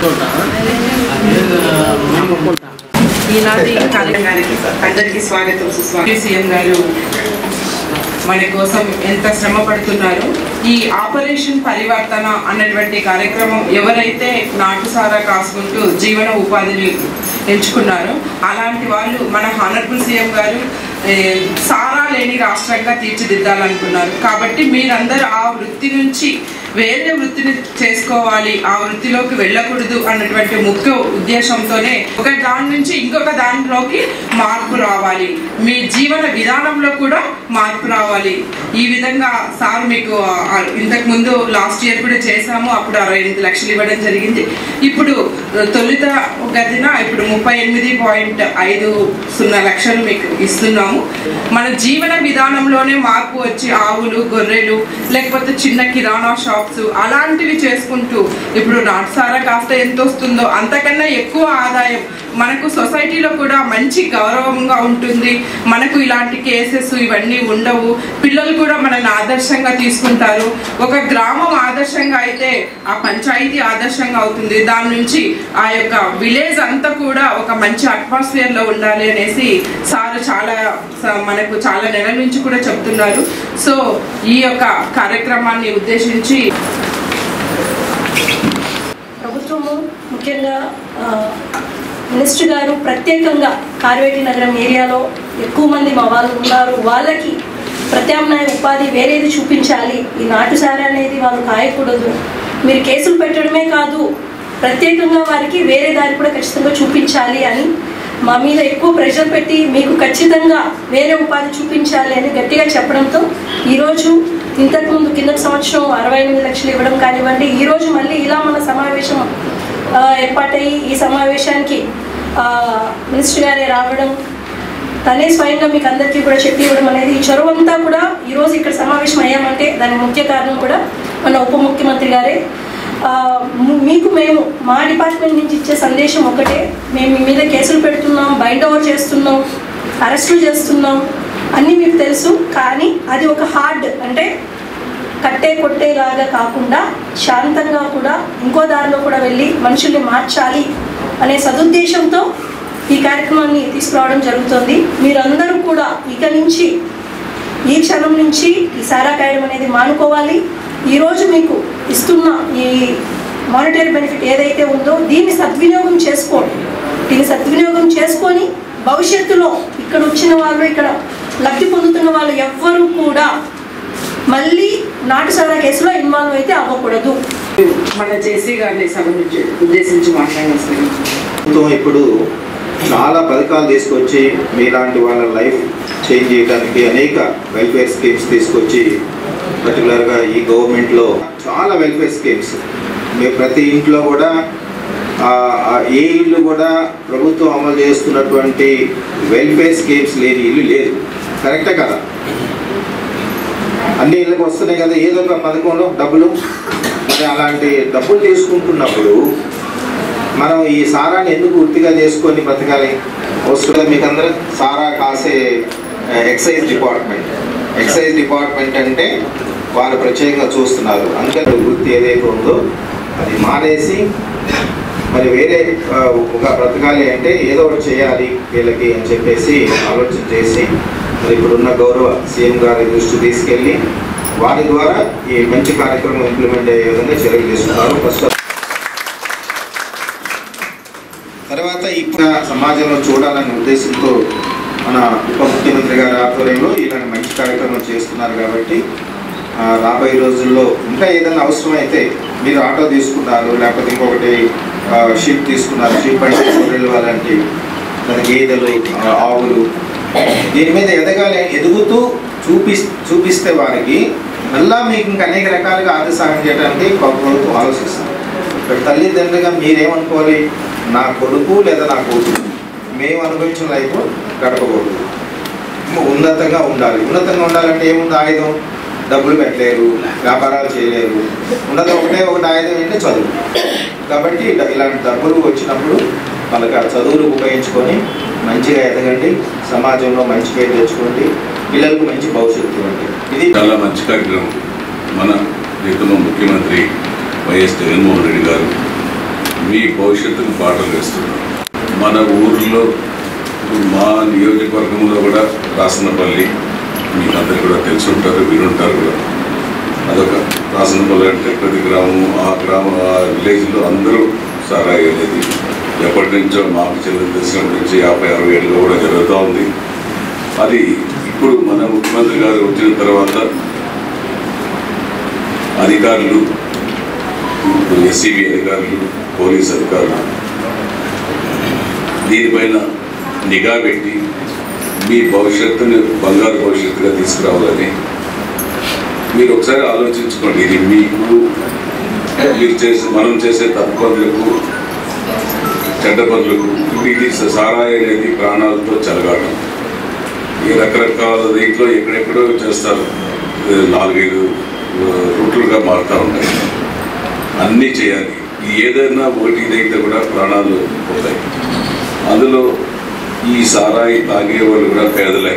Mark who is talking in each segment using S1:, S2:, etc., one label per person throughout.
S1: ఈనాటి కార్యక్రమానికి అందరికీ స్వాగతం సుస్వాగతం సీఎం గారు మన కోసం ఎంత శ్రమ పడుతున్నారు ఈ ఆపరేషన్ పరివర్తన అన్నటువంటి కార్యక్రమం ఎవరైతే నాటుసారా కాసుకుంటూ జీవన ఉపాధిని ఎంచుకున్నారో అలాంటి వాళ్ళు మన హానరబుల్ సీఎం గారు ఏ, సారా లేని రాష్ట్రంగా తీర్చిదిద్దాలనుకున్నారు కాబట్టి మీరందరూ ఆ వృత్తి నుంచి వేరే వృత్తిని చేసుకోవాలి ఆ వృత్తిలోకి వెళ్ళకూడదు అన్నటువంటి ముఖ్య ఉద్దేశంతోనే ఒక దాని నుంచి ఇంకొక దానిలోకి మార్పు రావాలి మీ జీవన విధానంలో కూడా మార్పు రావాలి ఈ విధంగా సార్ మీకు ఆ, ఇంతకు ముందు లాస్ట్ ఇయర్ కూడా చేశాము అప్పుడు అరవై ఎనిమిది లక్షలు ఇవ్వడం జరిగింది ఇప్పుడు తొలుత గదిన ఇప్పుడు ముప్పై ఎనిమిది పాయింట్ ఐదు సున్నా లక్షలు మీకు ఇస్తున్నాము మన జీవన విధానంలోనే మార్పు వచ్చి ఆవులు గొర్రెలు లేకపోతే చిన్న కిరాణా షాప్స్ అలాంటివి చేసుకుంటూ ఇప్పుడు నాటుసారా కాస్త ఎంత వస్తుందో అంతకన్నా ఎక్కువ ఆదాయం మనకు సొసైటీలో కూడా మంచి గౌరవంగా ఉంటుంది మనకు ఇలాంటి కేసెస్ ఇవన్నీ ఉండవు పిల్లలు కూడా మనల్ని ఆదర్శంగా తీసుకుంటారు ఒక గ్రామం ఆదర్శంగా అయితే ఆ పంచాయతీ ఆదర్శంగా అవుతుంది దాని నుంచి ఆ యొక్క విలేజ్ అంతా కూడా ఒక మంచి అట్మాస్ఫియర్లో ఉండాలి అనేసి సార్ చాలా స- మనకు చాలా నెలల నుంచి కూడా చెప్తున్నారు సో ఈ యొక్క కార్యక్రమాన్ని ఉద్దేశించి
S2: ప్రభుత్వము ముఖ్యంగా ఆ, మినిస్టర్ గారు ప్రత్యేకంగా కార్వేటి నగరం ఏరియాలో ఎక్కువ మంది మా వాళ్ళు ఉన్నారు వాళ్ళకి ప్రత్యామ్నాయ ఉపాధి వేరేది చూపించాలి ఈ నాటుసారా అనేది వాళ్ళు కాయకూడదు మీరు కేసులు పెట్టడమే కాదు ప్రత్యేకంగా వారికి వేరే దారి కూడా ఖచ్చితంగా చూపించాలి అని మా మీద ఎక్కువ ప్రెషర్ పెట్టి మీకు ఖచ్చితంగా వేరే ఉపాధి చూపించాలి అని గట్టిగా చెప్పడంతో ఈరోజు ఇంతకుముందు కిందటి సంవత్సరం అరవై ఎనిమిది లక్షలు ఇవ్వడం కానివ్వండి ఈరోజు మళ్ళీ ఇలా మన సమావేశం ఆ, ఏర్పాటయ్యి ఈ సమావేశానికి ఆ, మినిస్టర్ గారే రావడం తనే స్వయంగా మీకు అందరికీ కూడా చెప్పి ఇవ్వడం అనేది ఈ చొరవంతా కూడా ఈరోజు ఇక్కడ సమావేశం అయ్యామంటే దానికి ముఖ్య కారణం కూడా మన ఉప ముఖ్యమంత్రి గారే ఆ, ము- మీకు మేము మా డిపార్ట్మెంట్ నుంచి ఇచ్చే సందేశం ఒకటే మేము మీ మీద కేసులు పెడుతున్నాం బైండ్ ఓవర్ చేస్తున్నాం అరెస్టులు చేస్తున్నాం అన్నీ మీకు తెలుసు కానీ అది ఒక హార్డ్ అంటే కట్టే కొట్టేలాగా కాకుండా శాంతంగా కూడా ఇంకో దారిలో కూడా వెళ్ళి మనుషుల్ని మార్చాలి అనే సదుద్దేశంతో ఈ కార్యక్రమాన్ని తీసుకురావడం జరుగుతుంది మీరందరూ కూడా ఇక నుంచి ఈ క్షణం నుంచి ఈ సారా కాయడం అనేది మానుకోవాలి ఈరోజు మీకు ఇస్తున్న ఈ మానిటరీ బెనిఫిట్ ఏదైతే ఉందో దీన్ని సద్వినియోగం చేసుకోండి దీన్ని సద్వినియోగం చేసుకొని భవిష్యత్తులో ఇక్కడ వచ్చిన వాళ్ళు ఇక్కడ లబ్ధి పొందుతున్న వాళ్ళు ఎవ్వరూ కూడా మళ్ళీ నాటుసారా కేసులో ఇన్వాల్వ్ అయితే అవ్వకూడదు
S1: మన జేసీ గారిని సంబంధించి ఉద్దేశించి మాట్లాడాల్సింది
S3: ప్రభుత్వం ఇప్పుడు చాలా పథకాలు తీసుకొచ్చి మీలాంటి వాళ్ళ లైఫ్ చేంజ్ చేయడానికి అనేక వెల్ఫేర్ స్కీమ్స్ తీసుకొచ్చి పర్టికులర్గా ఈ గవర్నమెంట్లో చాలా వెల్ఫేర్ స్కీమ్స్ మీ ప్రతి ఇంట్లో కూడా ఆ, ఆ ఏ ఇల్లు కూడా ప్రభుత్వం అమలు చేస్తున్నటువంటి వెల్ఫేర్ స్కీమ్స్ లేని ఇల్లు లేదు కరెక్టే కదా అన్ని ఇళ్ళకి వస్తున్నాయి కదా ఏదో ఒక పథకంలో డబ్బులు మరి అలాంటి డబ్బులు తీసుకుంటున్నప్పుడు మనం ఈ సారాన్ని ఎందుకు వృత్తిగా చేసుకొని బతకాలి వస్తుందా మీకు అందరూ సారా కాసే ఎక్సైజ్ డిపార్ట్మెంట్ ఎక్సైజ్ డిపార్ట్మెంట్ అంటే వారు ప్రత్యేకంగా చూస్తున్నారు అందుకని వృత్తి ఏదైతే ఉందో అది మానేసి మరి వేరే ఆ, ఒక బ్రతకాలి అంటే ఏదో ఒకటి చేయాలి వీళ్ళకి అని చెప్పేసి ఆలోచన చేసి మరి ఇప్పుడున్న గౌరవ సీఎం గారి దృష్టి తీసుకెళ్ళి వారి ద్వారా ఈ మంచి కార్యక్రమం ఇంప్లిమెంట్ అయ్యే విధంగా చర్యలు తీసుకున్నారు ఫస్ట్ తర్వాత ఇప్పుడు సమాజంలో చూడాలనే ఉద్దేశంతో మన ఉప ముఖ్యమంత్రి గారి ఆధ్వర్యంలో ఇలాంటి మంచి కార్యక్రమం చేస్తున్నారు కాబట్టి ఆ, రాబోయే రోజుల్లో ఇంకా ఏదైనా అవసరమైతే మీరు ఆటో తీసుకున్నారు లేకపోతే ఇంకొకటి షిప్ తీసుకున్నారు షిప్ అంటే గొర్రెలు అలాంటి మరి గేదెలు ఆ, ఆవులు దీని మీద ఎదగాలి ఎదుగుతూ చూపి చూపిస్తే వారికి మళ్ళా మీకు ఇంకా అనేక రకాలుగా ఆర్థిక సాయం చేయడానికి ప్రభుత్వం ఆలోచిస్తుంది ఇక్కడ తల్లిదండ్రులుగా మీరేమనుకోవాలి నా కొడుకు లేదా నా కూతురు మేము అనుభవించిన లైఫ్ గడపకూడదు ఉన్నతంగా ఉండాలి ఉన్నతంగా ఉండాలంటే ఏముంది ఆయుధం డబ్బులు పెట్టలేరు వ్యాపారాలు చేయలేరు ఉన్నది ఒకటే ఒకటి ఆయుధం ఏంటంటే చదువు కాబట్టి డ- ఇలాంటి డబ్బులు వచ్చినప్పుడు వాళ్ళకి ఆ చదువులు ఉపయోగించుకొని మంచిగా ఎదగండి సమాజంలో మంచి పేరు తెచ్చుకోండి పిల్లలకు మంచి భవిష్యత్తు ఇవ్వండి ఇది
S4: చాలా మంచి కార్యక్రమం మన ప్రీతమ ముఖ్యమంత్రి వైఎస్ జగన్మోహన్ రెడ్డి గారు మీ భవిష్యత్తును బాటలు వేస్తున్నారు మన ఊర్లో మా నియోజకవర్గంలో కూడా రాసనపల్లి మీకు అందరికీ కూడా తెలిసి ఉంటారు వినుంటారు కూడా అదొక రాసనపల్లి అంటే ప్రతి గ్రామం ఆ గ్రామం ఆ విలేజ్లో అందరూ సారాయి అనేది ఎప్పటి నుంచో మాకు చెల్లి తెలిసినప్పటి నుంచి యాభై అరవై ఏళ్ళలో కూడా జరుగుతూ ఉంది అది ఇప్పుడు మన ముఖ్యమంత్రి గారు వచ్చిన తర్వాత అధికారులు ఎస్సీబీ అధికారులు పోలీస్ అధికారులు దీనిపైన నిఘా పెట్టి మీ భవిష్యత్తుని బంగారు భవిష్యత్తుగా తీసుకురావాలని మీరు ఒకసారి ఆలోచించుకోండి ఇది మీకు మీరు చేసే మనం చేసే తప్పు పనులకు చెడ్డ పనులకు ఇది సారాయి అనేది ప్రాణాలతో చెలగాటం ఈ రకరకాల దీంట్లో ఎక్కడెక్కడో చేస్తారు ఏ నాలుగైదు ఆ, రూట్లుగా మారుతూ ఉంటాయి అన్నీ చేయాలి ఏదైనా ఒకటి ఇదైతే కూడా ప్రాణాలు పోతాయి అందులో ఈ సారాయి తాగే వాళ్ళు కూడా పేదలై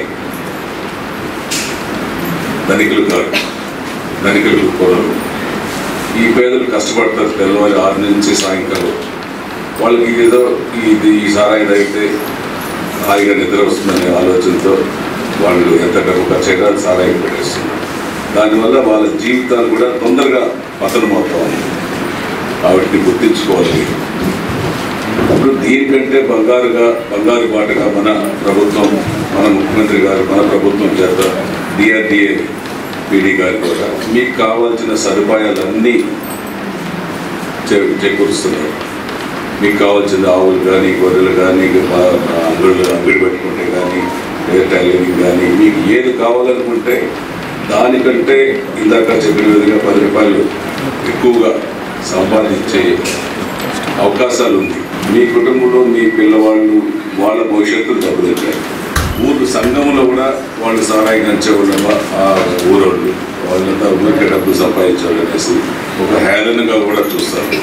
S4: ధనికులు కాదు ధనికులు కూడలు ఈ పేదలు కష్టపడతారు తెల్లవారు ఆరు నుంచి సాయంకాలం వాళ్ళకి ఏదో ఇది ఈ సారాయి తాగితే హాయిగా నిద్ర వస్తుందనే ఆలోచనతో వాళ్ళు ఎంత డబ్బు ఖర్చు అయినా సారాయి పెట్టేస్తున్నారు దానివల్ల వాళ్ళ జీవితాలు కూడా తొందరగా పతనమవుతా ఉన్నాయి కాబట్టి గుర్తించుకోవాలి ఇప్పుడు దీనికంటే బంగారుగా బంగారు బాటగా మన ప్రభుత్వం మన ముఖ్యమంత్రి గారు మన ప్రభుత్వం చేత డిఆర్డిఏ పీడీ గారి కూడా మీకు కావాల్సిన సదుపాయాలన్నీ చే- చేకూరుస్తున్నారు మీకు కావాల్సిన ఆవులు కానీ గొర్రెలు కానీ అంగళ్ళు అంగడి పెట్టుకుంటే కానీ లేదా టైలరింగ్ కానీ మీకు ఏది కావాలనుకుంటే దానికంటే ఇందాక చెప్పిన విధంగా పది రూపాయలు ఎక్కువగా సంపాదించే అవకాశాలు ఉంది మీ కుటుంబంలో మీ పిల్లవాళ్ళు వాళ్ళ భవిష్యత్తు దెబ్బతింటాయి ఊరు సంఘంలో కూడా వాళ్ళు సారాయి నడిచేవాళ్ళు ఆ ఊరోళ్ళు వాళ్ళంతా ఊరికే డబ్బు సంపాదించాలి అనేసి ఒక హేళనగా కూడా చూస్తారు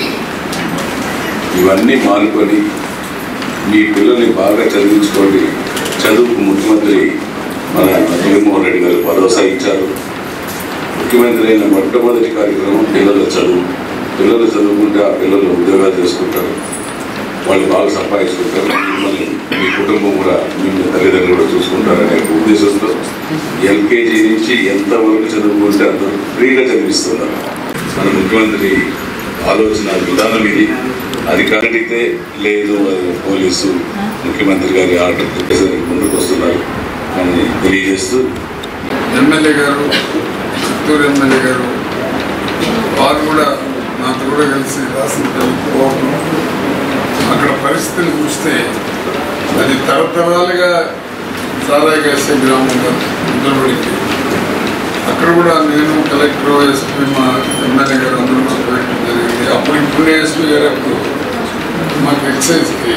S4: ఇవన్నీ మానుకొని మీ పిల్లల్ని బాగా చదివించుకోండి చదువుకు ముఖ్యమంత్రి మన జగన్మోహన్ రెడ్డి గారు భరోసా ఇచ్చారు ముఖ్యమంత్రి అయిన మొట్టమొదటి కార్యక్రమం పిల్లల చదువు పిల్లలు చదువుకుంటే ఆ పిల్లలు ఉద్యోగాలు చేసుకుంటారు వాళ్ళు బాగా సంపాదించుకుంటారు మిమ్మల్ని మీ కుటుంబం కూడా మిమ్మల్ని తల్లిదండ్రులు కూడా చూసుకుంటారనే ఉద్దేశంతో ఎల్కేజీ నుంచి ఎంతవరకు చదువుకుంటే అంత ఫ్రీగా చదివిస్తున్నారు మన ముఖ్యమంత్రి ఆలోచన విధానం ఇది అది కరెక్టే లేదు అది పోలీసు ముఖ్యమంత్రి గారి ఆర్డర్ పెట్టేసరికి ముందుకు వస్తున్నారు అని తెలియజేస్తూ
S5: ఎమ్మెల్యే గారు చిత్తూరు ఎమ్మెల్యే గారు వారు కూడా నాతో కూడా కలిసి రాసిన పోవడం అక్కడ పరిస్థితులు చూస్తే అది తరతరాలుగా సారాయి వేసే గ్రామంగా ఉద్దరబడికి అక్కడ కూడా నేను కలెక్టర్ ఎస్పీ మా ఎమ్మెల్యే గారు అందరూ చెప్పడం జరిగింది అప్పుడు ఇప్పుడు ఎస్పీ గారు అప్పుడు మాకు ఎక్సైజ్కి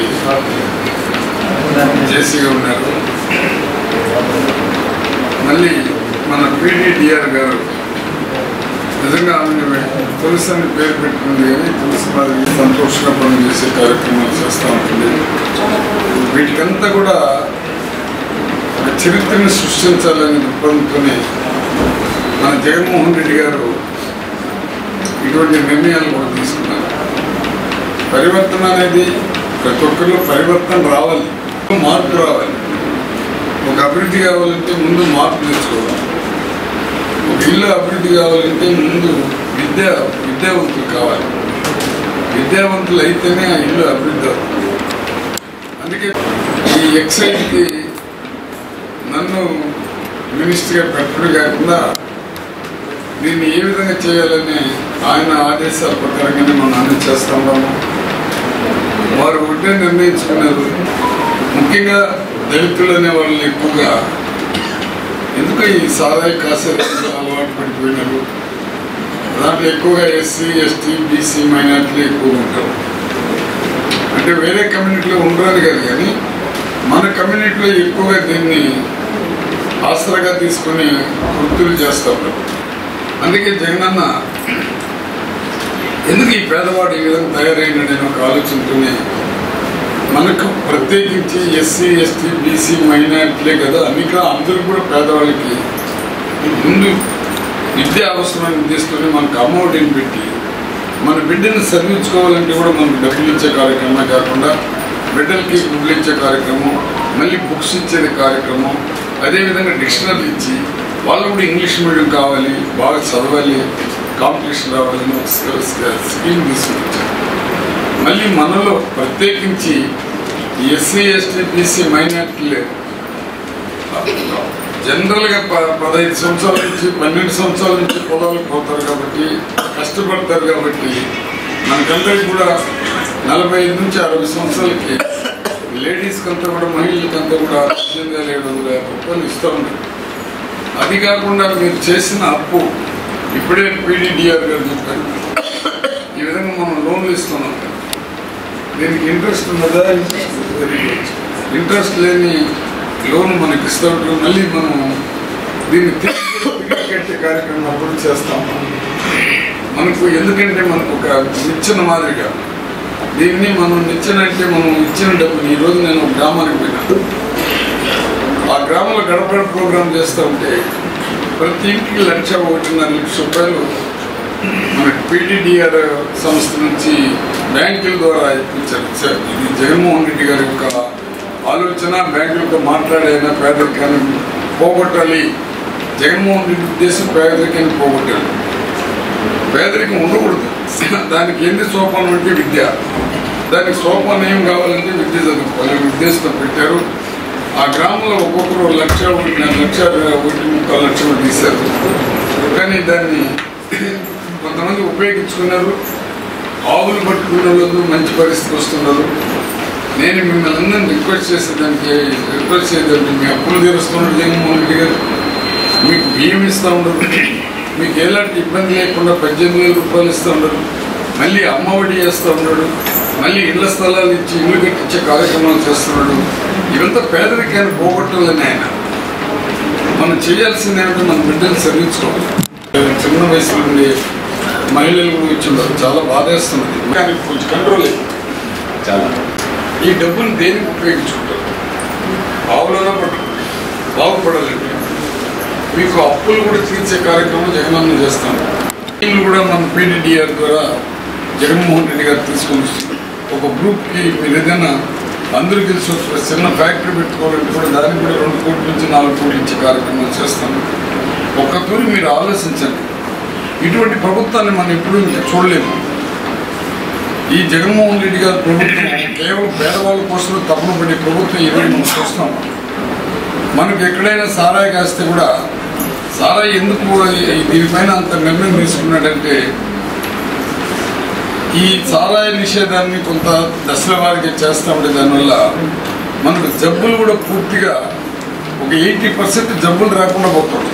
S5: జేసీగా ఉన్నారు మళ్ళీ మన పీడీడిఆర్ గారు నిజంగా ఆమె తులసి అని పేరు పెట్టుకుంది కానీ తులసి బాగా సంతోషంగా పనిచేసే కార్యక్రమాలు చేస్తూ ఉంటుంది వీటికంతా కూడా ఒక చరిత్రను సృష్టించాలనే దృక్పథంతోనే మన జగన్మోహన్ రెడ్డి గారు ఇటువంటి నిర్ణయాలు కూడా తీసుకున్నారు పరివర్తన అనేది ప్రతి ఒక్కరిలో పరివర్తన రావాలి మార్పు రావాలి ఒక అభివృద్ధి కావాలంటే ముందు మార్పు తెచ్చుకోవాలి ఒక ఇల్లు అభివృద్ధి కావాలంటే ముందు విద్య విద్యావంతులు కావాలి విద్యావంతులు అయితేనే ఆ ఇల్లు అభివృద్ధి అవుతుంది అందుకే ఈ ఎక్సైజ్కి నన్ను మినిస్టర్గా పెట్టడం కాకుండా దీన్ని ఏ విధంగా చేయాలని ఆయన ఆదేశాల ప్రకారంగానే మనం అన్ని చేస్తా ఉన్నాము వారు ఒకటే నిర్ణయించుకున్నారు ముఖ్యంగా దళితులు అనే వాళ్ళని ఎక్కువగా ఎందుకు ఈ సారాయి కాసే అలవాటు పడిపోయినారు దాంట్లో ఎక్కువగా ఎస్సీ ఎస్టీ బీసీ మైనార్టీలు ఎక్కువ ఉంటారు అంటే వేరే కమ్యూనిటీలో ఉండరని కాదు కానీ మన కమ్యూనిటీలో ఎక్కువగా దీన్ని ఆసరాగా తీసుకొని వృత్తులు చేస్తూ ఉంటారు అందుకే జగనన్న ఎందుకు ఈ పేదవాడు ఈ విధంగా తయారైనాడు అనే ఒక ఆలోచనతోనే మనకు ప్రత్యేకించి ఎస్సీ ఎస్టీ బీసీ మైనారిటీలే కదా అన్నికా అందరూ కూడా పేదవాళ్ళకి ముందు విద్య అవసరమైన ఉద్దేశంతోనే మనకు అమ్మఒడిని పెట్టి మన బిడ్డను చదివించుకోవాలంటే కూడా మనకు డబ్బులు ఇచ్చే కార్యక్రమమే కాకుండా బిడ్డలకి బుక్లు ఇచ్చే కార్యక్రమం మళ్ళీ బుక్స్ ఇచ్చేది కార్యక్రమం అదేవిధంగా డిక్షనరీ ఇచ్చి వాళ్ళు కూడా ఇంగ్లీష్ మీడియం కావాలి బాగా చదవాలి కాంపిటీషన్ రావాలని ఒక స్క- స్క- స్కీమ్ తీసుకొచ్చారు మళ్ళీ మనలో ప్రత్యేకించి ఎస్సీ ఎస్టీ బీసీ మైనార్టీలు జనరల్గా ప పదహైదు సంవత్సరాల నుంచి పన్నెండు సంవత్సరాల నుంచి పొలాలకు పోతారు కాబట్టి కష్టపడతారు కాబట్టి మనకందరికి కూడా నలభై ఐదు నుంచి అరవై సంవత్సరాలకి లేడీస్కి అంతా కూడా మహిళలకంతా కూడా పద్దెనిమిది వేల ఏడు వందల యాభై రూపాయలు ఇస్తూ ఉన్నారు అది కాకుండా మీరు చేసిన అప్పు ఇప్పుడే పీడీడీఆర్ గారు చెప్పారు ఈ విధంగా మనం లోన్లు ఇస్తున్నాం దీనికి ఇంట్రెస్ట్ ఉన్నదా వెరీ గుడ్ ఇంట్రెస్ట్ లేని లోన్ మనకి ఇస్తూ ఉంటారు మళ్ళీ మనం దీన్ని తిరిగి తిరిగి కట్టే కార్యక్రమం అప్పుడు చేస్తాం మనకు ఎందుకంటే మనకు ఒక నిచ్చెన మాదిరిగా దీన్ని మనం నిచ్చెన అంటే మనం ఇచ్చిన డబ్బుని ఈరోజు నేను ఒక గ్రామానికి పోయినా ఆ గ్రామంలో గడపడ ప్రోగ్రాం చేస్తూ ఉంటే ప్రతి ఇంటికి లక్ష ఒకటిన్నర లక్ష రూపాయలు మనకి పీటీడీఆర్ సంస్థ నుంచి బ్యాంకుల ద్వారా ఇప్పించారు సార్ ఇది జగన్మోహన్ రెడ్డి గారి యొక్క ఆలోచన బ్యాంకులతో మాట్లాడైనా పేదరికాన్ని పోగొట్టాలి జగన్మోహన్ రెడ్డి ఉద్దేశం పేదరికాన్ని పోగొట్టాలి పేదరికం ఉండకూడదు దానికి ఎన్ని సోపానం అంటే విద్య దానికి సోపానం ఏం కావాలంటే విద్య చదువుకోవాలి అనే ఉద్దేశంతో పెట్టారు ఆ గ్రామంలో ఒక్కొక్కరు లక్ష ఒకటిన్నర లక్ష ఒకటి ముక్కలు లక్షలు తీశారు కానీ దాన్ని కొంతమంది ఉపయోగించుకున్నారు ఆవులు పట్టుకునే వాళ్ళు మంచి పరిస్థితి వస్తున్నారు నేను మిమ్మల్ని అందరిని రిక్వెస్ట్ చేసేదానికి రిక్వెస్ట్ చేద్దాం మీ అప్పులు తీరుస్తున్నాడు జగన్మోహన్ రెడ్డి గారు మీకు బియ్యం ఇస్తూ ఉండరు మీకు ఎలాంటి ఇబ్బంది లేకుండా పద్దెనిమిది వేల రూపాయలు ఇస్తూ ఉండరు మళ్ళీ అమ్మఒడి చేస్తూ ఉన్నాడు మళ్ళీ ఇళ్ల స్థలాలు ఇచ్చి ఇల్లు కట్టించే కార్యక్రమాలు చేస్తున్నాడు ఇవంతా పేదరికాన్ని పోగొట్టాలని ఆయన మనం చేయాల్సింది ఏమిటో మన బిడ్డలు చదివించుకోవాలి చిన్న వయసు నుండి మహిళలు కూడా వచ్చిండారు చాలా బాధేస్తున్నది కానీ కొంచెం కంట్రోల్ అయ్యింది
S3: చాలా
S5: ఈ డబ్బును దేనికి ఉపయోగించుకుంటారు ఆవులైనా పట్టు బాగుపడాలంటే మీకు అప్పులు కూడా తీర్చే కార్యక్రమం జగనన్న చేస్తాను వీళ్ళు కూడా మన పీడీడీఆర్ ద్వారా జగన్మోహన్ రెడ్డి గారు తీసుకొని వస్తున్నారు ఒక గ్రూప్కి మీరు ఏదైనా అందరూ కలిసి ఒక చిన్న ఫ్యాక్టరీ పెట్టుకోవాలంటే కూడా దానికి కూడా రెండు కోట్ల నుంచి నాలుగు కోట్లు ఇచ్చే కార్యక్రమం చేస్తాను ఒక్క తూరి మీరు ఆలోచించండి ఇటువంటి ప్రభుత్వాన్ని మనం ఎప్పుడూ ఇంకా చూడలేము ఈ జగన్మోహన్ రెడ్డి గారి ప్రభుత్వం కేవలం పేదవాళ్ళ కోసం తప్పులు పడే ప్రభుత్వం ఈరోజు మనం చూస్తున్నాం మనకు ఎక్కడైనా సారాయి కాస్తే కూడా సారాయి ఎందుకు ఈ- దీనిపైన అంత నిర్ణయం తీసుకున్నాడంటే ఈ సారాయి నిషేధాన్ని కొంత దశల వారికి చేస్తామంటే దానివల్ల మనకు జబ్బులు కూడా పూర్తిగా ఒక ఎయిటీ పర్సెంట్ జబ్బులు రాకుండా పోతుంది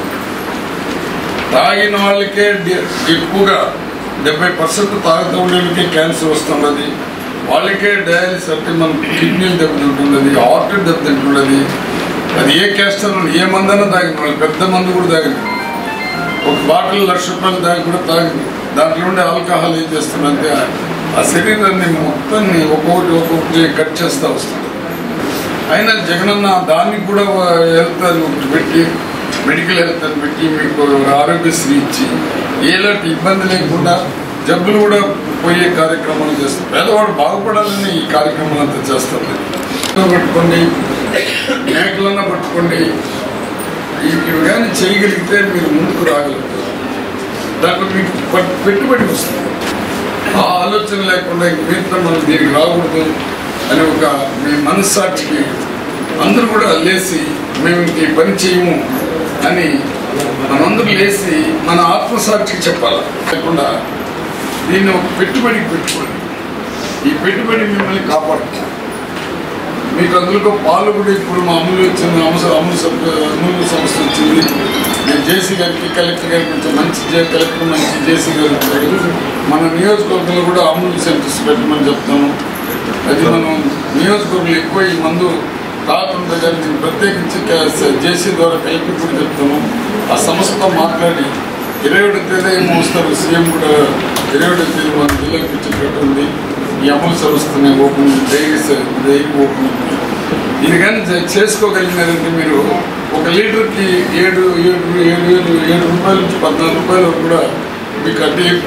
S5: తాగిన వాళ్ళకే డి- ఎక్కువగా డెబ్బై పర్సెంట్ తాగుతూ ఉండేళ్ళకే క్యాన్సర్ వస్తున్నది వాళ్ళకే డయాలిసిస్ అంటే మన కిడ్నీలు దెబ్బతింటున్నది హార్ట్ దెబ్బతింటున్నది అది ఏ క్యాన్సర్ ఏ మందైనా తాగిన వాళ్ళు పెద్ద మందు కూడా తాగింది ఒక బాటిల్ లక్ష రూపాయలు తాగి కూడా తాగింది దాంట్లో ఉండే ఆల్కహాల్ ఏం చేస్తుందంటే ఆ శరీరాన్ని మొత్తాన్ని ఒక్కొక్కటి ఒక్కొక్కటి కట్ చేస్తూ వస్తుంది అయినా జగనన్న దానికి కూడా హెల్త్ అని ఒకటి పెట్టి మెడికల్ హెల్త్ అని పెట్టి మీకు ఆరోగ్యశ్రీ ఇచ్చి ఎలాంటి ఇబ్బంది లేకుండా జబ్బులు కూడా పోయే కార్యక్రమాలు చేస్తారు పేదవాడు బాగుపడాలని ఈ కార్యక్రమాలు అంతా చేస్తారు పట్టుకోండి మేకలన్నా పట్టుకోండి ఇవి ఇవి కానీ చేయగలిగితే మీరు ముందుకు రాగలుగుతారు దాంట్లో మీకు పట్- పెట్టుబడి వస్తుంది ఆ ఆలోచన లేకుండా ఇంక మిగతా మనం దీనికి రాకూడదు అని ఒక మీ మనస్సాక్షికి అందరూ కూడా లేచి మేము ఇంక ఈ పని చేయము అని మనందరూ లేచి మన ఆత్మసాక్షికి చెప్పాలి లేకుండా దీన్ని ఒక పెట్టుబడికి పెట్టుకోండి ఈ పెట్టుబడి మిమ్మల్ని కాపాడుతుంది మీకు అందులో పాలు కూడా ఇప్పుడు మా అమలు వచ్చింది అమలు అమలు సంస్థ అమలు సంస్థ వచ్చింది నేను జేసీ గారికి కలెక్టర్ గారికి కొంచెం మంచి జే- కలెక్టర్ మంచి జేసీ గారు ఇచ్చారు మన నియోజకవర్గంలో కూడా అమలు సెంటర్స్ పెట్టమని చెప్తాను అది మనం నియోజకవర్గంలో ఎక్కువ ఈ మందు కాకుండా కానీ నేను ప్రత్యేకించి క- జేసీ ద్వారా కలెక్టర్ కూడా చెప్తాను ఆ సంస్థతో మాట్లాడి ఇరవై ఒకటి తేదీ ఏమో వస్తారు సీఎం కూడా ఇరవై ఒకటి తేదీ మన జిల్లాకి ఇచ్చేటట్టు ఉంది ఈ అమలు సంస్థని ఓపెన్ డైరీ స- డైరీ ఓపెన్ ఉంది. ఇది కానీ చే- చేసుకోగలిగినారంటే మీరు ఒక లీటర్కి ఏడు ఏడు ఏడు ఏడు ఏడు రూపాయల నుంచి పద్నాలుగు రూపాయలు కూడా మీకు అంటే ఎక్కువ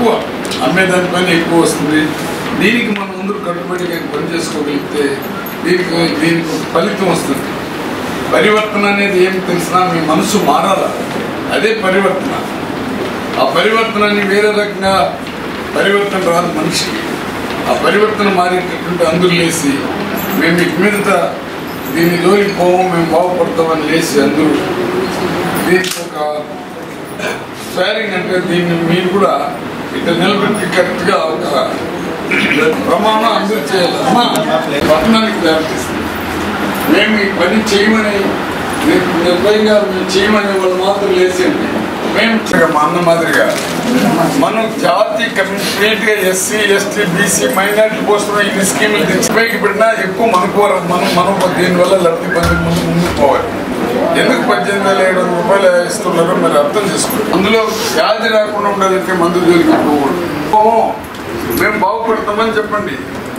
S5: అమ్మేదాని పని ఎక్కువ వస్తుంది దీనికి మనం అందరూ కట్టుబడి కానీ పని చేసుకోగలిగితే దీనికి దీనికి ఒక ఫలితం వస్తుంది పరివర్తన అనేది ఏం తెలిసినా మీ మనసు మారాలా అదే పరివర్తన ఆ పరివర్తనని వేరే రకంగా పరివర్తన రాదు మనిషికి ఆ పరివర్తన మారేటటువంటి అందరూ లేచి మేము ఇక మీదట దీన్ని జోలికి పోము మేము బాగుపడతామని లేచి అందరూ దీనికి ఒక స్వేరింగ్ అంటే దీన్ని మీరు కూడా ఇట్లా నిలబెట్టి కరెక్ట్గా ఒక ప్రమాణం అందరూ చేయాలి అమ్మా పట్టణానికి దారితీస్తుంది మేము ఈ పని చేయమని ని- నిర్భయంగా మేము చేయమని వాళ్ళు మాత్రం లేచండి మేము మా అన్న మాదిరిగా మనం జాతి కంప్లీట్గా ఎస్సీ ఎస్టీ బీసీ మైనార్టీ పోస్టులు ఇన్ని స్కీములు తెచ్చి పైకి పెట్టినా ఎక్కువ మనకు మనం మనం దీనివల్ల లబ్ధి పొంది ముందు ముందుకు పోవాలి ఎందుకు పద్దెనిమిది వేల ఏడు వందల రూపాయలు ఇస్తున్నారో మీరు అర్థం చేసుకోండి అందులో వ్యాధి రాకుండా ఉండాలంటే మందు జోలికి పోకూడదు పోము. మేము బాగుపడతామని చెప్పండి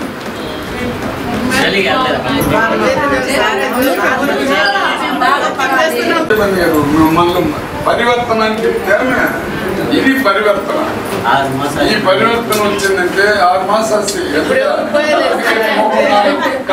S5: చెప్పండి గారు, మిమ్మల్ని పరివర్తనానికి తెరమే ఇది పరివర్తన ఈ పరివర్తన వచ్చిందంటే ఆరు మాసాలు